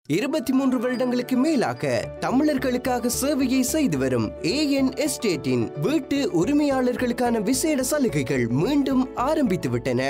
இருபத்தி மூன்று வருடங்களுக்கு மேலாக தமிழர்களுக்காக சேவையை செய்து வரும் ஏஎன் எஸ்டேட்டின் வீட்டு உரிமையாளர்களுக்கான விசேட சலுகைகள் மீண்டும் ஆரம்பித்து விட்டன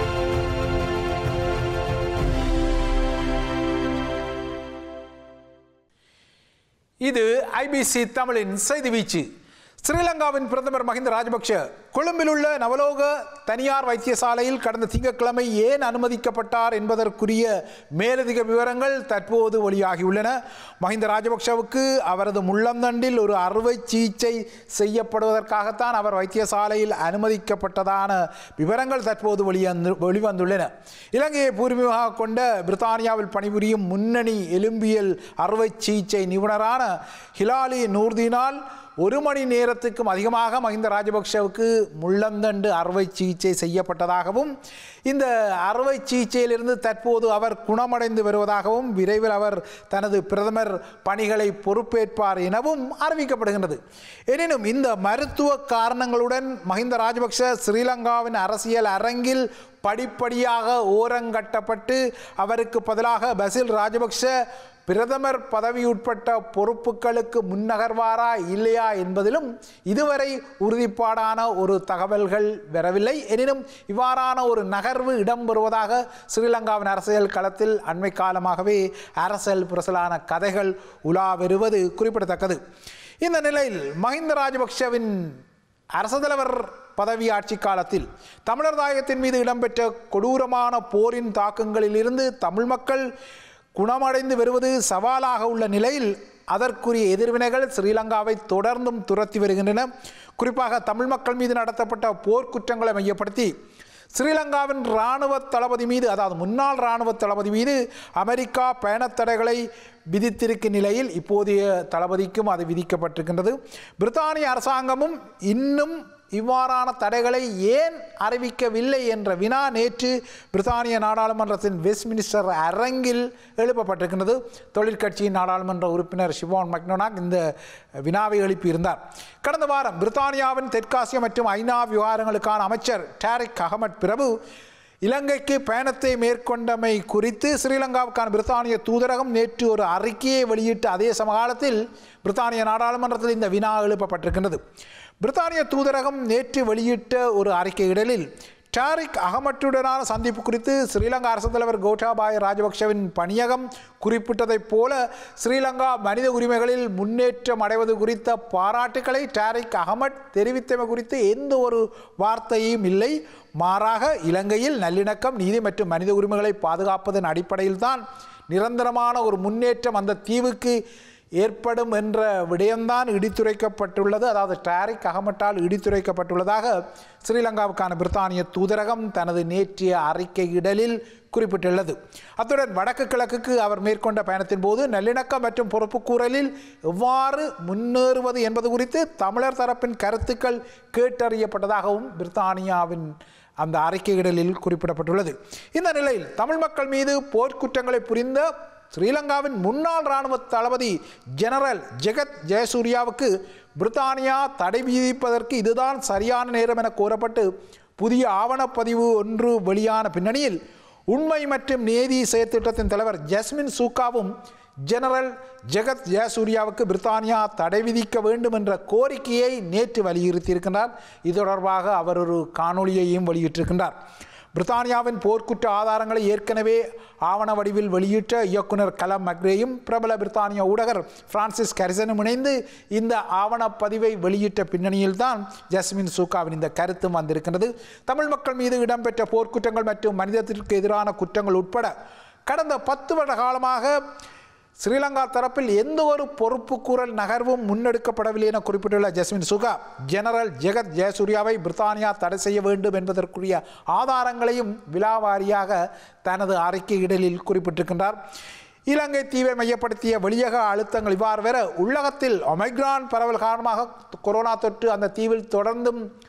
இது ஐபிசி தமிழின் செய்தி வீச்சு ஸ்ரீலங்காவின் பிரதமர் மஹிந்த ராஜபக்ஷ கொழும்பில் உள்ள நவலோக தனியார் வைத்தியசாலையில் கடந்த திங்கட்கிழமை ஏன் அனுமதிக்கப்பட்டார் என்பதற்குரிய மேலதிக விவரங்கள் தற்போது வெளியாகியுள்ளன மஹிந்த ராஜபக்ஷவுக்கு அவரது முள்ளந்தண்டில் ஒரு அறுவை சிகிச்சை செய்யப்படுவதற்காகத்தான் அவர் வைத்தியசாலையில் அனுமதிக்கப்பட்டதான விவரங்கள் தற்போது வெளியந்து வெளிவந்துள்ளன இலங்கையை பூர்வீகமாக கொண்ட பிரித்தானியாவில் பணிபுரியும் முன்னணி எலும்பியல் அறுவை சிகிச்சை நிபுணரான ஹிலாலி நூர்தீனால் ஒரு மணி நேரத்துக்கும் அதிகமாக மஹிந்த ராஜபக்ஷவுக்கு முள்ளந்தண்டு அறுவை சிகிச்சை செய்யப்பட்டதாகவும் இந்த அறுவை சிகிச்சையிலிருந்து தற்போது அவர் குணமடைந்து வருவதாகவும் விரைவில் அவர் தனது பிரதமர் பணிகளை பொறுப்பேற்பார் எனவும் அறிவிக்கப்படுகின்றது எனினும் இந்த மருத்துவ காரணங்களுடன் மஹிந்த ராஜபக்ஷ ஸ்ரீலங்காவின் அரசியல் அரங்கில் படிப்படியாக ஓரங்கட்டப்பட்டு அவருக்கு பதிலாக பசில் ராஜபக்ஷ பிரதமர் பதவி உட்பட்ட பொறுப்புகளுக்கு முன்னகர்வாரா இல்லையா என்பதிலும் இதுவரை உறுதிப்பாடான ஒரு தகவல்கள் வரவில்லை எனினும் இவ்வாறான ஒரு நகர்வு இடம்பெறுவதாக ஸ்ரீலங்காவின் அரசியல் களத்தில் அண்மை காலமாகவே அரசியல் புரசலான கதைகள் உலா வருவது குறிப்பிடத்தக்கது இந்த நிலையில் மஹிந்த ராஜபக்ஷவின் அரசு தலைவர் பதவி ஆட்சி காலத்தில் தமிழர் தாயகத்தின் மீது இடம்பெற்ற கொடூரமான போரின் தாக்கங்களில் இருந்து தமிழ் மக்கள் குணமடைந்து வருவது சவாலாக உள்ள நிலையில் அதற்குரிய எதிர்வினைகள் ஸ்ரீலங்காவை தொடர்ந்தும் துரத்தி வருகின்றன குறிப்பாக தமிழ் மக்கள் மீது நடத்தப்பட்ட போர்க்குற்றங்களை மையப்படுத்தி ஸ்ரீலங்காவின் இராணுவ தளபதி மீது அதாவது முன்னாள் இராணுவ தளபதி மீது அமெரிக்கா பயணத்தடைகளை விதித்திருக்கும் நிலையில் இப்போதைய தளபதிக்கும் அது விதிக்கப்பட்டிருக்கின்றது பிரித்தானிய அரசாங்கமும் இன்னும் இவ்வாறான தடைகளை ஏன் அறிவிக்கவில்லை என்ற வினா நேற்று பிரித்தானிய நாடாளுமன்றத்தின் வெஸ்ட்மினிஸ்டர் அரங்கில் எழுப்பப்பட்டிருக்கின்றது தொழிற்கட்சியின் நாடாளுமன்ற உறுப்பினர் ஷிவான் மக்னோனாக் இந்த வினாவை எழுப்பியிருந்தார் கடந்த வாரம் பிரித்தானியாவின் தெற்காசிய மற்றும் ஐநா விவகாரங்களுக்கான அமைச்சர் டாரிக் அகமட் பிரபு இலங்கைக்கு பயணத்தை மேற்கொண்டமை குறித்து ஸ்ரீலங்காவுக்கான பிரித்தானிய தூதரகம் நேற்று ஒரு அறிக்கையை வெளியிட்ட அதே சமகாலத்தில் பிரித்தானிய நாடாளுமன்றத்தில் இந்த வினா எழுப்பப்பட்டிருக்கின்றது பிரித்தானிய தூதரகம் நேற்று வெளியிட்ட ஒரு அறிக்கையிடலில் டாரிக் அகமட்டுடனான சந்திப்பு குறித்து ஸ்ரீலங்கா அரசு தலைவர் கோட்டாபாய ராஜபக்ஷவின் பணியகம் குறிப்பிட்டதைப் போல ஸ்ரீலங்கா மனித உரிமைகளில் முன்னேற்றம் அடைவது குறித்த பாராட்டுக்களை டாரிக் அகமட் தெரிவித்தமை குறித்து எந்த ஒரு வார்த்தையும் இல்லை மாறாக இலங்கையில் நல்லிணக்கம் நீதி மற்றும் மனித உரிமைகளை பாதுகாப்பதன் அடிப்படையில்தான் நிரந்தரமான ஒரு முன்னேற்றம் அந்த தீவுக்கு ஏற்படும் என்ற விடயம்தான் இடித்துரைக்கப்பட்டுள்ளது அதாவது டாரிக் அகமட்டால் இடித்துரைக்கப்பட்டுள்ளதாக ஸ்ரீலங்காவுக்கான பிரித்தானிய தூதரகம் தனது நேற்றைய அறிக்கையிடலில் குறிப்பிட்டுள்ளது அத்துடன் வடக்கு கிழக்குக்கு அவர் மேற்கொண்ட பயணத்தின் போது நல்லிணக்கம் மற்றும் பொறுப்புக்கூறலில் எவ்வாறு முன்னேறுவது என்பது குறித்து தமிழர் தரப்பின் கருத்துக்கள் கேட்டறியப்பட்டதாகவும் பிரித்தானியாவின் அந்த அறிக்கையிடலில் குறிப்பிடப்பட்டுள்ளது இந்த நிலையில் தமிழ் மக்கள் மீது போர்க்குற்றங்களை புரிந்த ஸ்ரீலங்காவின் முன்னாள் இராணுவ தளபதி ஜெனரல் ஜெகத் ஜெயசூர்யாவுக்கு பிரித்தானியா தடை விதிப்பதற்கு இதுதான் சரியான நேரம் என கூறப்பட்டு புதிய ஆவணப்பதிவு ஒன்று வெளியான பின்னணியில் உண்மை மற்றும் நீதி செயற்திட்டத்தின் தலைவர் ஜஸ்மின் சூக்காவும் ஜெனரல் ஜெகத் ஜெயசூர்யாவுக்கு பிரித்தானியா தடை விதிக்க வேண்டும் என்ற கோரிக்கையை நேற்று வலியுறுத்தியிருக்கின்றார் இது தொடர்பாக அவர் ஒரு காணொளியையும் வெளியிட்டிருக்கின்றார் பிரித்தானியாவின் போர்க்குற்ற ஆதாரங்களை ஏற்கனவே ஆவண வடிவில் வெளியிட்ட இயக்குனர் கலம் மக்ரேயும் பிரபல பிரித்தானிய ஊடகர் பிரான்சிஸ் கரிசனும் இணைந்து இந்த ஆவணப்பதிவை வெளியிட்ட பின்னணியில்தான் ஜஸ்மின் சூக்காவின் இந்த கருத்தும் வந்திருக்கின்றது தமிழ் மக்கள் மீது இடம்பெற்ற போர்க்குற்றங்கள் மற்றும் மனிதத்திற்கு எதிரான குற்றங்கள் உட்பட கடந்த பத்து வருட காலமாக ஸ்ரீலங்கா தரப்பில் எந்த ஒரு பொறுப்புக்கூறல் நகர்வும் முன்னெடுக்கப்படவில்லை என குறிப்பிட்டுள்ள ஜஸ்மின் சுகா ஜெனரல் ஜெகத் ஜெயசூர்யாவை பிரித்தானியா தடை செய்ய வேண்டும் என்பதற்குரிய ஆதாரங்களையும் விழாவாரியாக தனது அறிக்கையிடலில் குறிப்பிட்டிருக்கின்றார் இலங்கை தீவை மையப்படுத்திய வெளியக அழுத்தங்கள் இவ்வாறு வேற உள்ளகத்தில் ஒமைக்ரான் பரவல் காரணமாக கொரோனா தொற்று அந்த தீவில் தொடர்ந்தும்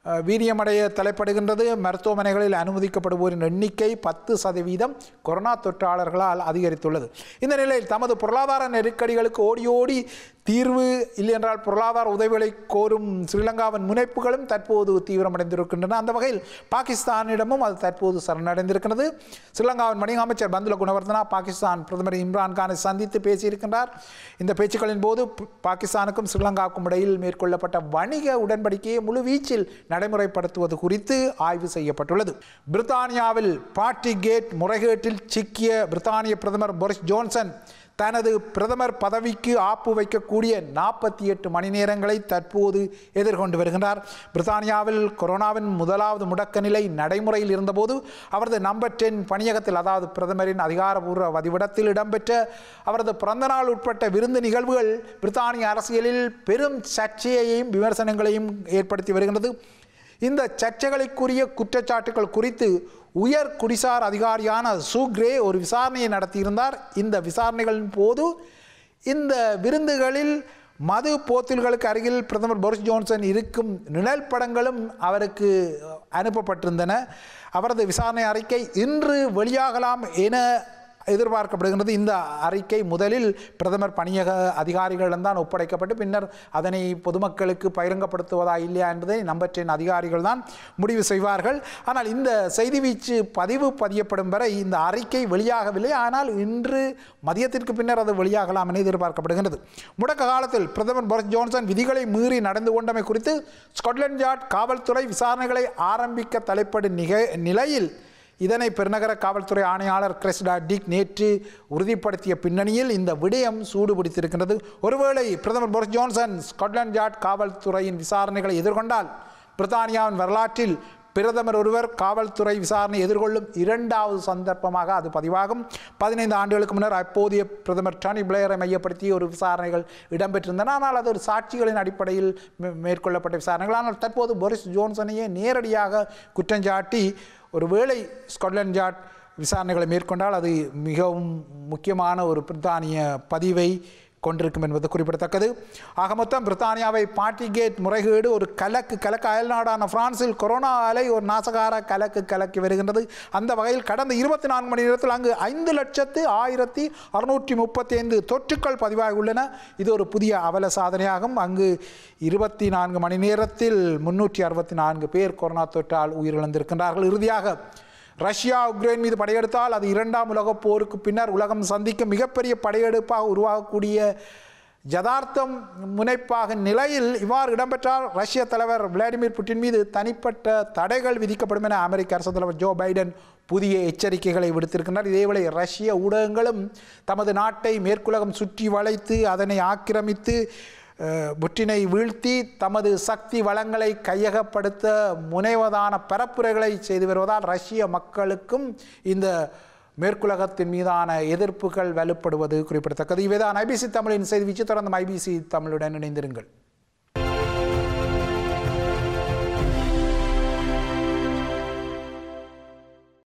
அஹ், வீரியமடைய தலைப்படுகின்றது மருத்துவமனைகளில் அனுமதிக்கப்படுவோரின் எண்ணிக்கை பத்து சதவீதம் கொரோனா தொற்றாளர்களால் அதிகரித்துள்ளது இந்த நிலையில் தமது பொருளாதார நெருக்கடிகளுக்கு ஓடி ஓடி தீர்வு இல்லை என்றால் பொருளாதார உதவிகளை கோரும் ஸ்ரீலங்காவின் முனைப்புகளும் தற்போது தீவிரமடைந்திருக்கின்றன அந்த வகையில் பாகிஸ்தானிடமும் அது தற்போது சரணடைந்திருக்கிறது ஸ்ரீலங்காவின் வணிக அமைச்சர் பந்துல குணவர்தனா பாகிஸ்தான் பிரதமர் இம்ரான்கானை சந்தித்து பேசியிருக்கின்றார் இந்த பேச்சுக்களின் போது ப- பாகிஸ்தானுக்கும் ஸ்ரீலங்காவுக்கும் இடையில் மேற்கொள்ளப்பட்ட வணிக உடன்படிக்கையை முழுவீச்சில் நடைமுறைப்படுத்துவது குறித்து ஆய்வு செய்யப்பட்டுள்ளது பிரித்தானியாவில் பார்ட்டி கேட் முறைகேட்டில் சிக்கிய பிரித்தானிய பிரதமர் போரிஸ் ஜோன்சன் தனது பிரதமர் பதவிக்கு ஆப்பு வைக்கக்கூடிய நாற்பத்தி எட்டு மணி நேரங்களை தற்போது எதிர்கொண்டு வருகின்றார் பிரித்தானியாவில் கொரோனாவின் முதலாவது முடக்க நிலை நடைமுறையில் இருந்தபோது அவரது நம்பர் டென் பணியகத்தில் அதாவது பிரதமரின் அதிகாரபூர்வ வதிவிடத்தில் இடம்பெற்ற அவரது பிறந்தநாள் உட்பட்ட விருந்து நிகழ்வுகள் பிரித்தானிய அரசியலில் பெரும் சர்ச்சையையும் விமர்சனங்களையும் ஏற்படுத்தி வருகின்றது இந்த சர்ச்சைகளுக்குரிய குற்றச்சாட்டுகள் குறித்து உயர் குடிசார் அதிகாரியான சுக்ரே ஒரு விசாரணையை நடத்தியிருந்தார் இந்த விசாரணைகளின் போது இந்த விருந்துகளில் மது போத்தல்களுக்கு அருகில் பிரதமர் போரிஸ் ஜோன்சன் இருக்கும் நிழல் படங்களும் அவருக்கு அனுப்பப்பட்டிருந்தன அவரது விசாரணை அறிக்கை இன்று வெளியாகலாம் என எதிர்பார்க்கப்படுகின்றது இந்த அறிக்கை முதலில் பிரதமர் பணியக அதிகாரிகளிடம்தான் ஒப்படைக்கப்பட்டு பின்னர் அதனை பொதுமக்களுக்கு பகிரங்கப்படுத்துவதா இல்லையா என்பதை நம்பற்றின் அதிகாரிகள் தான் முடிவு செய்வார்கள் ஆனால் இந்த செய்தி வீச்சு பதிவு பதியப்படும் வரை இந்த அறிக்கை வெளியாகவில்லை ஆனால் இன்று மதியத்திற்கு பின்னர் அது வெளியாகலாம் என எதிர்பார்க்கப்படுகின்றது முடக்க காலத்தில் பிரதமர் போரிஸ் ஜோன்சன் விதிகளை மீறி நடந்து கொண்டமை குறித்து ஸ்காட்லாந்து யார்ட் காவல்துறை விசாரணைகளை ஆரம்பிக்க தலைப்படும் நிக நிலையில் இதனை பெருநகர காவல்துறை ஆணையாளர் கிறிஸ்டா டிக் நேற்று உறுதிப்படுத்திய பின்னணியில் இந்த விடயம் சூடுபிடித்திருக்கின்றது ஒருவேளை பிரதமர் போரிஸ் ஜான்சன் ஸ்காட்லாந்து யார்ட் காவல்துறையின் விசாரணைகளை எதிர்கொண்டால் பிரித்தானியாவின் வரலாற்றில் பிரதமர் ஒருவர் காவல்துறை விசாரணை எதிர்கொள்ளும் இரண்டாவது சந்தர்ப்பமாக அது பதிவாகும் பதினைந்து ஆண்டுகளுக்கு முன்னர் அப்போதைய பிரதமர் டோனி பிளேயரை மையப்படுத்தி ஒரு விசாரணைகள் இடம்பெற்றிருந்தன ஆனால் அது ஒரு சாட்சிகளின் அடிப்படையில் மே- மேற்கொள்ளப்பட்ட விசாரணைகள் ஆனால் தற்போது போரிஸ் ஜோன்சனையே நேரடியாக குற்றஞ்சாட்டி ஒருவேளை ஸ்காட்லாந்து யார்ட் விசாரணைகளை மேற்கொண்டால் அது மிகவும் முக்கியமான ஒரு பிரித்தானிய பதிவை கொண்டிருக்கும் என்பது குறிப்பிடத்தக்கது ஆக மொத்தம் பிரித்தானியாவை பார்ட்டிகேட் முறைகேடு ஒரு கலக்கு கலக்கு அயல்நாடான பிரான்சில் கொரோனா அலை ஒரு நாசகார கலக்கு கலக்கி வருகின்றது அந்த வகையில் கடந்த இருபத்தி நான்கு மணி நேரத்தில் அங்கு ஐந்து லட்சத்து ஆயிரத்தி அறுநூற்றி முப்பத்தி ஐந்து தொற்றுக்கள் பதிவாகி உள்ளன இது ஒரு புதிய அவல சாதனையாகும் அங்கு இருபத்தி நான்கு மணி நேரத்தில் முன்னூற்றி அறுபத்தி நான்கு பேர் கொரோனா தொற்றால் உயிரிழந்திருக்கின்றார்கள் இறுதியாக ரஷ்யா உக்ரைன் மீது படையெடுத்தால் அது இரண்டாம் உலகப் போருக்கு பின்னர் உலகம் சந்திக்கும் மிகப்பெரிய படையெடுப்பாக உருவாகக்கூடிய யதார்த்தம் முனைப்பாக நிலையில் இவ்வாறு இடம்பெற்றால் ரஷ்ய தலைவர் விளாடிமிர் புட்டின் மீது தனிப்பட்ட தடைகள் விதிக்கப்படும் என அமெரிக்க அரசு தலைவர் ஜோ பைடன் புதிய எச்சரிக்கைகளை விடுத்திருக்கின்றார் இதேவேளை ரஷ்ய ஊடகங்களும் தமது நாட்டை மேற்குலகம் சுற்றி வளைத்து அதனை ஆக்கிரமித்து அஹ், புட்டினை வீழ்த்தி தமது சக்தி வளங்களை கையகப்படுத்த முனைவதான பரப்புரைகளை செய்து வருவதால் ரஷ்ய மக்களுக்கும் இந்த மேற்குலகத்தின் மீதான எதிர்ப்புகள் வலுப்படுவது குறிப்பிடத்தக்கது இவைதான் ஐபிசி தமிழின் செய்தி வீச்சு தொடர்ந்து ஐபிசி தமிழுடன் இணைந்திருங்கள்